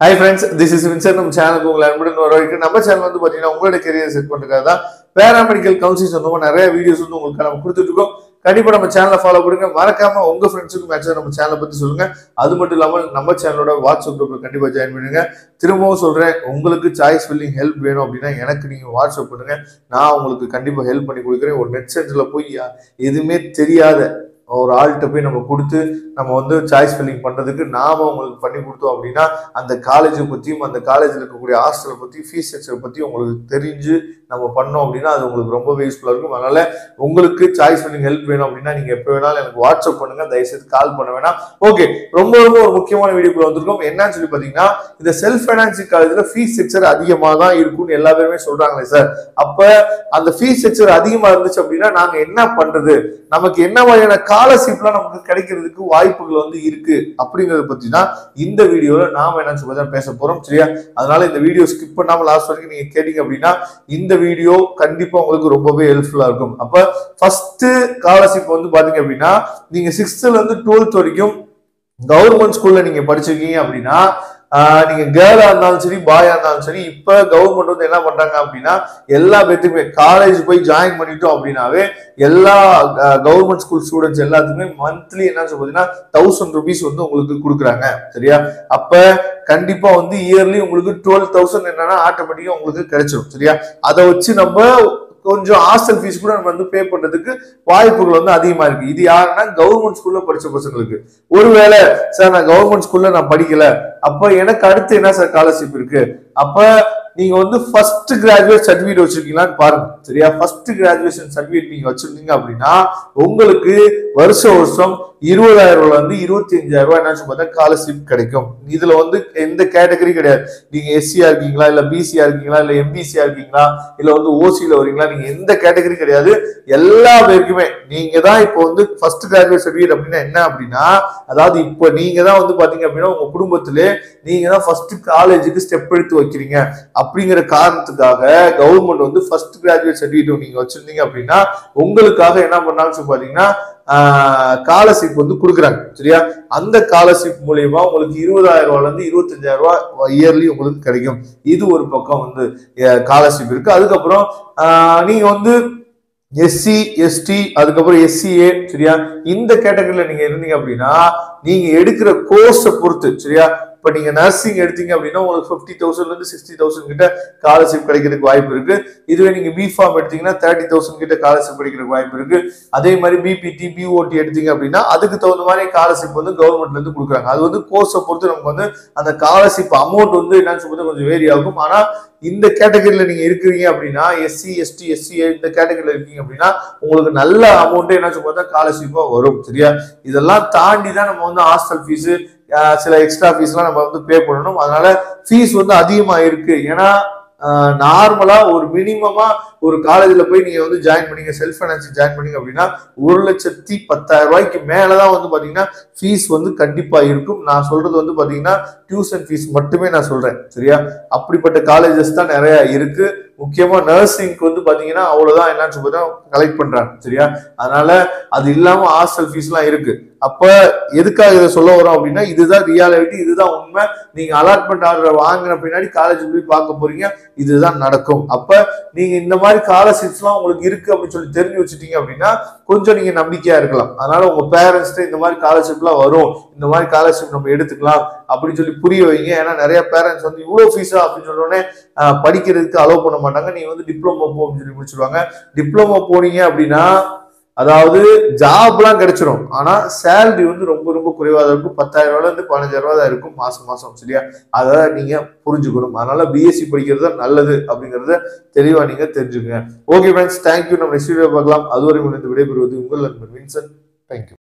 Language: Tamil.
hi friends this is Winsor நம்ம சேனலுக்கு உங்களை அன்புடன் வரவேற்கிறேன் நம்ம சேனல் வந்து பார்த்தீங்கன்னா உங்களோட கெரியர் செட் பண்ணுறதுக்காக தான் பேராமெடிக்கல் கவுன்சில் சொந்தமாக நிறைய வீடியோஸ் வந்து உங்களுக்கு நம்ம கொடுத்துட்டு இருக்கோம் கண்டிப்பாக நம்ம சேனலை ஃபாலோ பண்ணுங்க மறக்காம உங்க ஃப்ரெண்ட்ஸுக்கும் மேட்ச் நம்ம சேனலை பற்றி சொல்லுங்க அது மட்டும் இல்லாமல் நம்ம சேனலோட வாட்ஸ்அப் குரூப்பில் கண்டிப்பாக ஜாயின் பண்ணுங்க திரும்பவும் சொல்றேன் உங்களுக்கு சாய்ஸ் ஃபில்லிங் ஹெல்ப் வேணும் அப்படின்னா எனக்கு நீங்க வாட்ஸ்அப் பண்ணுங்க நான் உங்களுக்கு கண்டிப்பாக ஹெல்ப் பண்ணி கொடுக்குறேன் ஒரு நெட் சென்டரில் போய் யா- எதுவுமே தெரியாத ஒரு ஆள்கிட்ட போய் நம்ம கொடுத்து நம்ம வந்து சாய்ஸ் ஃபில்லிங் பண்றதுக்கு நாம உங்களுக்கு பண்ணி கொடுத்தோம் அப்படின்னா அந்த காலேஜை பத்தியும் அந்த காலேஜில் இருக்கக்கூடிய ஹாஸ்டலை பத்தி ஃபீஸ் ஸ்ட்ரக்சர் பத்தி உங்களுக்கு தெரிஞ்சு நம்ம பண்ணோம் அப்படின்னா அது உங்களுக்கு ரொம்பவே யூஸ்ஃபுல்லாக இருக்கும் அதனால உங்களுக்கு சாய்ஸ் ஃபில்லிங் ஹெல்ப் வேணும் அப்படின்னா நீங்க எப்போ வேணாலும் எனக்கு வாட்ஸ்அப் பண்ணுங்க தயவுசெய்து கால் பண்ண வேணாம் ஓகே ரொம்ப ரொம்ப ஒரு முக்கியமான வீடியோக்குள்ள வந்திருக்கோம் என்னன்னு சொல்லி பாத்தீங்கன்னா இந்த செல்ஃப் ஃபைனான்சிங் காலேஜ்ல ஃபீஸ் ஸ்ட்ரக்சர் அதிகமாக தான் இருக்கும்னு எல்லா பேருமே சொல்றாங்களே சார் அப்ப அந்த ஃபீஸ் ஸ்ட்ரக்சர் அதிகமா இருந்துச்சு அப்படின்னா நாங்க என்ன பண்றது நமக்கு என்ன மாதிரியான ஸ்காலர்ஷிப்லாம் நமக்கு கிடைக்கிறதுக்கு வாய்ப்புகள் வந்து இருக்கு அப்படிங்கறத பத்தி தான் இந்த வீடியோல நாம என்ன சொல்லி பேச போறோம் சரியா அதனால இந்த வீடியோ ஸ்கிப் பண்ணாம லாஸ்ட் வரைக்கும் நீங்க கேட்டீங்க அப்படின்னா இந்த வீடியோ கண்டிப்பா உங்களுக்கு ரொம்பவே ஹெல்ப்ஃபுல்லா இருக்கும் அப்ப ஃபர்ஸ்ட் ஸ்காலர்ஷிப் வந்து பாத்தீங்க அப்படின்னா நீங்க சிக்ஸ்த்ல இருந்து டுவெல்த் வரைக்கும் கவர்மெண்ட் ஸ்கூல்ல நீங்க படிச்சிருக்கீங்க அப்படின்னா ஆஹ் நீங்க கேர்ளா இருந்தாலும் சரி பாயா இருந்தாலும் சரி இப்ப கவர்மெண்ட் வந்து என்ன பண்றாங்க அப்படின்னா எல்லா பேத்துக்குமே காலேஜ் போய் ஜாயின் பண்ணிட்டோம் அப்படின்னாவே எல்லா கவர்மெண்ட் ஸ்கூல் ஸ்டூடெண்ட்ஸ் எல்லாத்துக்குமே மந்த்லி என்ன சொல்றதுன்னா தௌசண்ட் ருபீஸ் வந்து உங்களுக்கு கொடுக்குறாங்க சரியா அப்ப கண்டிப்பா வந்து இயர்லி உங்களுக்கு டுவெல் தௌசண்ட் என்னன்னா ஆட்டோமேட்டிக்கா உங்களுக்கு கிடைச்சிடும் சரியா அதை வச்சு நம்ம கொஞ்சம் ஹாஸ்டல் ஃபீஸ் கூட நம்ம வந்து பே பண்றதுக்கு வாய்ப்புகள் வந்து அதிகமா இருக்கு இது யாருன்னா கவர்மெண்ட் ஸ்கூல்ல படிச்ச பசங்களுக்கு ஒருவேளை சார் நான் கவர்மெண்ட் ஸ்கூல்ல நான் படிக்கல அப்ப எனக்கு அடுத்து என்ன சார் ஸ்காலர்ஷிப் இருக்கு அப்ப நீங்க வந்து ஃபர்ஸ்ட் கிராஜுவேட் சர்டிஃபிகேட் வச்சிருக்கீங்களான்னு பாருங்க சரியா ஃபர்ஸ்ட் கிராஜுவேஷன் சர்டிஃபிகேட் நீங்க வச்சிருந்தீங்க அப்படின்னா உங்களுக்கு வருஷம் வருஷம் இருபதாயிரம் ரூபாய்ல இருந்து இருபத்தி அஞ்சாயிரம் ரூபாய் என்ன பார்த்தா ஸ்காலர்ஷிப் கிடைக்கும் இதுல வந்து எந்த கேட்டகரி கிடையாது நீங்க எஸ்சியா இருக்கீங்களா இல்ல பிசியா இருக்கீங்களா இல்ல எம்பிசியா இருக்கீங்களா இல்ல வந்து ஓசியில வரீங்களா நீங்க எந்த கேட்டகரி கிடையாது எல்லா பேருக்குமே நீங்க தான் இப்போ வந்து ஃபர்ஸ்ட் கிராஜுவேட் சர்டிஃபிகேட் அப்படின்னா என்ன அப்படின்னா அதாவது இப்போ நீங்க தான் வந்து பாத்தீங்க அப்படின்னா உங்க குடும்பத்திலே நீங்க தான் ஃபர்ஸ்ட் காலேஜுக்கு ஸ்டெப் எடுத்து வைக்கிறீங்க அப்படிங்கிற காரணத்துக்காக கவர்மெண்ட் வந்து ஃபர்ஸ்ட் கிராஜுவேட் சர்டிஃபிகேட் நீங்க வச்சிருந்தீங்க அப்படின்னா உங்களுக்காக என்ன பண்ணாங்கன்னு சொல்லி பாத்தீங்கன்னா ஸ்காலர்ஷிப் வந்து கொடுக்குறாங்க சரியா அந்த ஸ்காலர்ஷிப் மூலியமா உங்களுக்கு இருபதாயிரம் ரூபாய்ல இருந்து இருபத்தஞ்சாயிரம் ரூபாய் இயர்லி உங்களுக்கு கிடைக்கும் இது ஒரு பக்கம் வந்து ஸ்காலர்ஷிப் இருக்கு அதுக்கப்புறம் ஆஹ் நீங்க வந்து எஸ்சி எஸ்டி அதுக்கப்புறம் எஸ்சிஏ சரியா இந்த கேட்டகரியில நீங்க இருந்தீங்க அப்படின்னா நீங்க எடுக்கிற கோர்ஸை பொறுத்து சரியா இப்ப நீங்க நர்சிங் எடுத்தீங்க அப்படின்னா உங்களுக்கு ஃபிஃப்டி தௌசண்ட்ல இருந்து சிக்ஸ்டி தௌசண்ட் கிட்ட ஸ்காலர்ஷிப் கிடைக்கிறதுக்கு வாய்ப்பு இருக்கு இதுவே நீங்க பி ஃபார்ம் எடுத்தீங்கன்னா தேர்ட்டி தௌசண்ட் கிட்ட ஸ்காலர்ஷிப் கிடைக்கிறதுக்கு வாய்ப்பு இருக்கு அதே மாதிரி பிபிடி பிஓடி எடுத்தீங்க அப்படின்னா அதுக்கு தகுந்த மாதிரி ஸ்காலர்ஷிப் வந்து கவர்மெண்ட்ல இருந்து கொடுக்குறாங்க அது வந்து கோர்ஸை பொறுத்து நமக்கு வந்து அந்த ஸ்காலர்ஷிப் அமௌண்ட் வந்து என்னன்னு சொல்றது கொஞ்சம் வேரி ஆகும் ஆனா இந்த கேட்டகரியில நீங்க இருக்கிறீங்க அப்படின்னா எஸ்சி எஸ்டி எஸ்சி இந்த கேட்டகரியில இருக்கீங்க அப்படின்னா உங்களுக்கு நல்ல அமௌண்ட் என்ன சொல்றது ஸ்காலர்ஷிப்பா வரும் சரியா இதெல்லாம் தாண்டி தான் நம்ம வந்து ஹாஸ்டல் ஃபீஸ் சில எக்ஸ்ட்ரா ஃபீஸ்லாம் நம்ம வந்து பே பண்ணணும் அதனால ஃபீஸ் வந்து அதிகமா இருக்கு ஏன்னா நார்மலா ஒரு மினிமமா ஒரு காலேஜ்ல போய் நீங்க வந்து ஜாயின் பண்ணீங்க செல்ஃப் ஃபைனான்சிங் ஜாயின் பண்ணீங்க அப்படின்னா ஒரு லட்சத்தி பத்தாயிரம் ரூபாய்க்கு மேலதான் வந்து பாத்தீங்கன்னா ஃபீஸ் வந்து கண்டிப்பா இருக்கும் நான் சொல்றது வந்து பாத்தீங்கன்னா டியூஷன் ஃபீஸ் மட்டுமே நான் சொல்றேன் சரியா அப்படிப்பட்ட காலேஜஸ் தான் நிறைய இருக்கு முக்கியமா நர்சிங்க்கு வந்து பாத்தீங்கன்னா அவ்வளவுதான் என்னன்னு சொல்லி கலெக்ட் பண்றாங்க சரியா அதனால அது இல்லாம ஹாஸ்டல் ஃபீஸ்லாம் இருக்கு அப்ப எதுக்காக இதை சொல்ல வரோம் அப்படின்னா இதுதான் ரியாலிட்டி இதுதான் உண்மை நீங்க அலாட்மெண்ட் ஆர்டர் வாங்கின பின்னாடி காலேஜ் போய் பார்க்க போறீங்க இதுதான் நடக்கும் அப்ப நீங்க இந்த மாதிரி ஸ்காலர்ஷிப்ஸ்லாம் உங்களுக்கு இருக்கு அப்படின்னு சொல்லி தெரிஞ்சு வச்சுட்டீங்க அப்படின்னா கொஞ்சம் நீங்க நம்பிக்கையா இருக்கலாம் அதனால உங்க பேரண்ட்ஸ்ட்டு இந்த மாதிரி ஸ்காலர்ஷிப்லாம் வரும் இந்த மாதிரி ஸ்காலர்ஷிப் நம்ம எடுத்துக்கலாம் அப்படின்னு சொல்லி புரிய வைங்க ஏன்னா நிறைய பேரண்ட்ஸ் வந்து இவ்வளவு ஃபீஸா அப்படின்னு சொன்ன உடனே ஆஹ், படிக்கிறதுக்கு அலோவ் பண்ண மாட்டாங்க நீங்க வந்து டிப்ளமோ போ அப்படின்னு சொல்லி முடிச்சிருவாங்க டிப்ளமோ போனீங்க அப்படின்னா அதாவது ஜாப்லாம் கிடைச்சிரும் ஆனா சேலரி வந்து ரொம்ப ரொம்ப குறைவா தான் இருக்கும் பத்தாயிரம் ரூபாயில இருந்து பதினஞ்சாயிரம் ரூபாய் தான் இருக்கும் மாசம் மாசம் சரியா அதை நீங்க புரிஞ்சுக்கணும் அதனால பிஎஸ்சி படிக்கிறது தான் நல்லது அப்படிங்கறத தெளிவா நீங்க தெரிஞ்சுக்கங்க ஓகே ஃப்ரெண்ட்ஸ் தேங்க்யூ நம்ம நெக்ஸ்ட் வீடியோ பார்க்கலாம் அதுவரை உங்களுக்கு விடைபெறுவது உங்கள் நண்பன் வின்சன் தேங்க்யூ